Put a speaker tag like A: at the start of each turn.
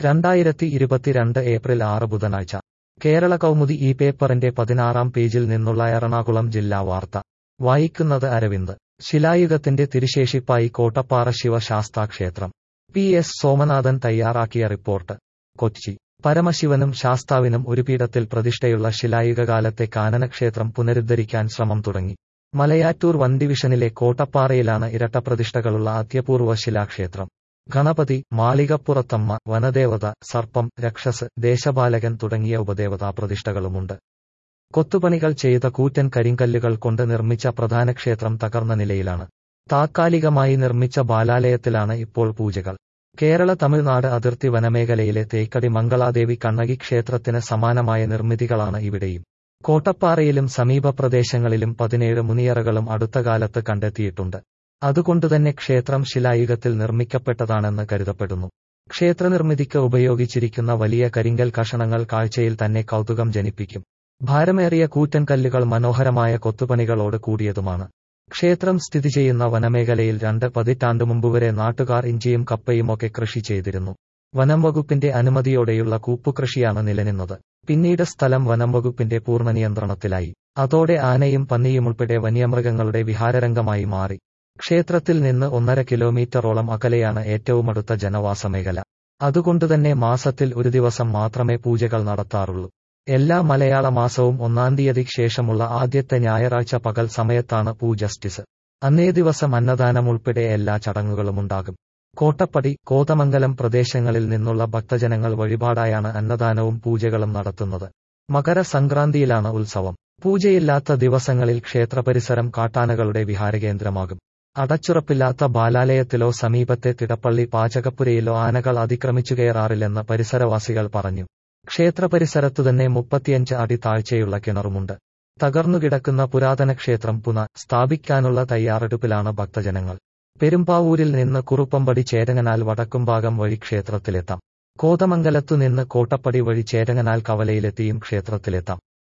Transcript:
A: രണ്ടായിരത്തി ഇരുപത്തിരണ്ട് ഏപ്രിൽ ആറ് ബുധനാഴ്ച കേരള കൗമുദി ഈ പേപ്പറിന്റെ പതിനാറാം പേജിൽ നിന്നുള്ള എറണാകുളം ജില്ലാ വാർത്ത വായിക്കുന്നത് അരവിന്ദ് ശിലായുഗത്തിന്റെ തിരുശേഷിപ്പായി കോട്ടപ്പാറ ശിവശാസ്താ ക്ഷേത്രം പി എസ് സോമനാഥൻ തയ്യാറാക്കിയ റിപ്പോർട്ട് കൊച്ചി പരമശിവനും ശാസ്താവിനും ഒരു പീഠത്തിൽ പ്രതിഷ്ഠയുള്ള ശിലായുഗകാലത്തെ കാനനക്ഷേത്രം പുനരുദ്ധരിക്കാൻ ശ്രമം തുടങ്ങി മലയാറ്റൂർ വൻ ഡിവിഷനിലെ കോട്ടപ്പാറയിലാണ് ഇരട്ടപ്രതിഷ്ഠകളുള്ള അത്യപൂർവ ശിലാക്ഷേത്രം ഗണപതി മാളികപ്പുറത്തമ്മ വനദേവത സർപ്പം രക്ഷസ് ദേശപാലകൻ തുടങ്ങിയ ഉപദേവതാ പ്രതിഷ്ഠകളുമുണ്ട് കൊത്തുപണികൾ ചെയ്ത കൂറ്റൻ കരിങ്കല്ലുകൾ കൊണ്ട് നിർമ്മിച്ച പ്രധാന ക്ഷേത്രം തകർന്ന നിലയിലാണ് താത്കാലികമായി നിർമ്മിച്ച ബാലാലയത്തിലാണ് ഇപ്പോൾ പൂജകൾ കേരള തമിഴ്നാട് അതിർത്തി വനമേഖലയിലെ തേക്കടി മംഗളാദേവി കണ്ണകി ക്ഷേത്രത്തിന് സമാനമായ നിർമ്മിതികളാണ് ഇവിടെയും കോട്ടപ്പാറയിലും സമീപ പ്രദേശങ്ങളിലും പതിനേഴ് മുനിയറകളും അടുത്ത കാലത്ത് കണ്ടെത്തിയിട്ടുണ്ട് അതുകൊണ്ടുതന്നെ ക്ഷേത്രം ശിലായുഗത്തിൽ നിർമ്മിക്കപ്പെട്ടതാണെന്ന് കരുതപ്പെടുന്നു ക്ഷേത്രനിർമ്മിതിക്ക് ഉപയോഗിച്ചിരിക്കുന്ന വലിയ കരിങ്കൽ കഷണങ്ങൾ കാഴ്ചയിൽ തന്നെ കൗതുകം ജനിപ്പിക്കും ഭാരമേറിയ കൂറ്റൻ കല്ലുകൾ മനോഹരമായ കൊത്തുപണികളോട് കൂടിയതുമാണ് ക്ഷേത്രം സ്ഥിതി ചെയ്യുന്ന വനമേഖലയിൽ രണ്ട് പതിറ്റാണ്ടു മുമ്പുവരെ നാട്ടുകാർ ഇഞ്ചിയും കപ്പയുമൊക്കെ കൃഷി ചെയ്തിരുന്നു വനം വകുപ്പിന്റെ അനുമതിയോടെയുള്ള കൂപ്പുകൃഷിയാണ് നിലനിന്നത് പിന്നീട് സ്ഥലം വനം വകുപ്പിന്റെ പൂർണ്ണ നിയന്ത്രണത്തിലായി അതോടെ ആനയും പന്നിയും ഉൾപ്പെടെ വന്യമൃഗങ്ങളുടെ വിഹാരരംഗമായി മാറി ക്ഷേത്രത്തിൽ നിന്ന് ഒന്നര കിലോമീറ്ററോളം അകലെയാണ് ഏറ്റവുമടുത്ത ജനവാസ മേഖല അതുകൊണ്ടുതന്നെ മാസത്തിൽ ഒരു ദിവസം മാത്രമേ പൂജകൾ നടത്താറുള്ളൂ എല്ലാ മലയാള മാസവും ഒന്നാം തീയതിക്ക് ശേഷമുള്ള ആദ്യത്തെ ഞായറാഴ്ച പകൽ സമയത്താണ് പൂജസ്റ്റിസ് അന്നേ ദിവസം അന്നദാനം ഉൾപ്പെടെ എല്ലാ ചടങ്ങുകളുമുണ്ടാകും കോട്ടപ്പടി കോതമംഗലം പ്രദേശങ്ങളിൽ നിന്നുള്ള ഭക്തജനങ്ങൾ വഴിപാടായാണ് അന്നദാനവും പൂജകളും നടത്തുന്നത് മകരസംക്രാന്തിയിലാണ് ഉത്സവം പൂജയില്ലാത്ത ദിവസങ്ങളിൽ ക്ഷേത്രപരിസരം കാട്ടാനകളുടെ വിഹാരകേന്ദ്രമാകും അടച്ചുറപ്പില്ലാത്ത ബാലാലയത്തിലോ സമീപത്തെ തിടപ്പള്ളി പാചകപ്പുരയിലോ ആനകൾ അതിക്രമിച്ചു കയറാറില്ലെന്ന് പരിസരവാസികൾ പറഞ്ഞു ക്ഷേത്ര പരിസരത്തുതന്നെ മുപ്പത്തിയഞ്ച് അടി താഴ്ചയുള്ള കിണറുമുണ്ട് തകർന്നുകിടക്കുന്ന പുരാതന ക്ഷേത്രം പുന സ്ഥാപിക്കാനുള്ള തയ്യാറെടുപ്പിലാണ് ഭക്തജനങ്ങൾ പെരുമ്പാവൂരിൽ നിന്ന് കുറുപ്പമ്പടി ചേരങ്ങനാൽ വടക്കുംഭാഗം വഴി ക്ഷേത്രത്തിലെത്താം കോതമംഗലത്തു നിന്ന് കോട്ടപ്പടി വഴി ചേരങ്ങനാൽ കവലയിലെത്തിയും ക്ഷേത്രത്തിലെത്താം